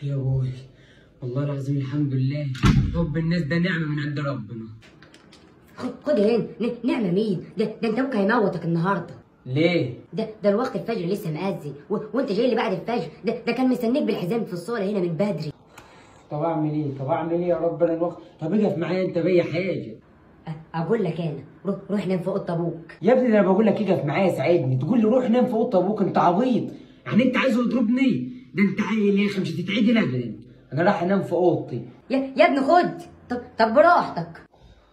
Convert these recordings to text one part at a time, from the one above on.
يا ابوي والله العظيم الحمد لله حب الناس ده نعمه من عند ربنا خد خد هنا ن- نعمة مين ده, ده انت ابوك هيموتك النهارده ليه ده ده الوقت الفجر لسه مأذن و... وانت جاي لي بعد الفجر ده, ده كان مستنيك بالحزام في الصاله هنا من بدري طب اعمل ايه طب اعمل ايه يا رب انا الوقت طب اقف معايا انت بيا حاجه أ- اقول لك انا روح روح نام في اوضه ابوك يا ابني ده انا بقول لك اقف معايا ساعدني تقول لي روح نام في اوضه ابوك انت عبيط يعني انت عايزه يضربني ده انت عيل يا اخي مش هتتعدل ابدا انا رايح انام في اوضتي يا يا ابني خد طب طب براحتك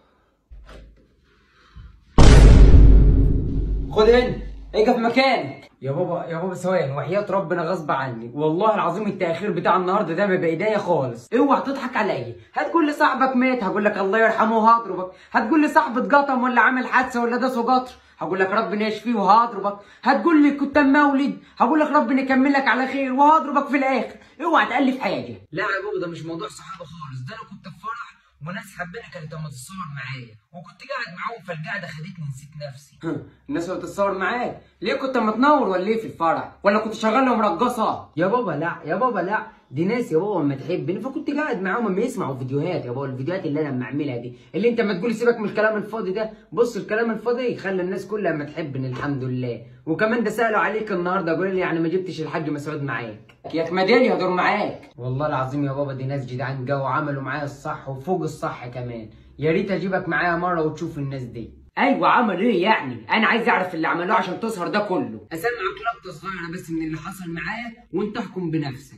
خد هنا اقف مكانك يا بابا يا بابا ثواني وحياة ربنا غصب عني والله العظيم التأخير بتاع النهارده ده ما بإيديا خالص اوعى تضحك عليا هتقول لي صاحبك مات هقول لك الله يرحمه وهضربك هتقول لي صاحبي اتقطم ولا عامل حادثة ولا داسه قطر هقول لك ربنا يشفيه وهضربك هتقول لي كنت مولد هقول لك ربنا يكمل لك على خير وهضربك في الاخر اوعى تألف حاجة لا يا بابا ده مش موضوع صحابة خالص ده انا كنت في فرح وناس حباني كانت لما تتصور معايا وكنت قاعد معاهم فالقعده خدتني نسيت نفسي الناس اللي بتتصور معاك ليه كنت متنور ولا ايه في الفرح ولا كنت شغال لهم رقاصه يا بابا لا يا بابا لا دي ناس يا بابا ما تحبني فكنت قاعد معاهم اما يسمعوا فيديوهات يا بابا الفيديوهات اللي انا بعملها دي اللي انت ما تقول سيبك من الكلام الفاضي ده بص الكلام الفاضي يخلي الناس كلها ما تحبني الحمد لله وكمان ده سالوا عليك النهارده قالوا لي يعني ما جبتش الحاج مسعود معاك يا كمداني هدور معاك والله العظيم يا بابا دي ناس جدعان جو وعملوا معايا الصح وفوق الصح كمان يا ريت اجيبك معايا مره وتشوف الناس دي ايوه عملوا ايه يعني انا عايز اعرف اللي عملوه عشان تسهر ده كله اسمعك لقطه صغيره بس من اللي حصل معايا وانت احكم بنفسك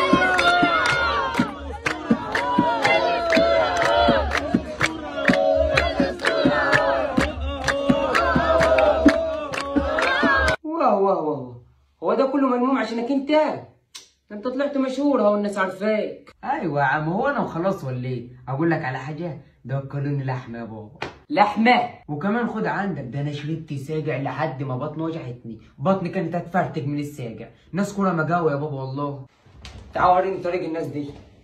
واو واو واو هو ده كله ملموم عشانك انت ده انت طلعت مشهور اهو الناس عارفاك ايوه يا عم هو انا وخلاص ولا ايه اقول لك على حاجه ده وكلوني لحمه يا بابا لحمه وكمان خد عندك ده انا شربت ساجع لحد ما بطني وجعتني بطني كانت هتفرتك من الساجع ناس كلها مجاوه يا بابا والله تعال وريني طريق الناس دي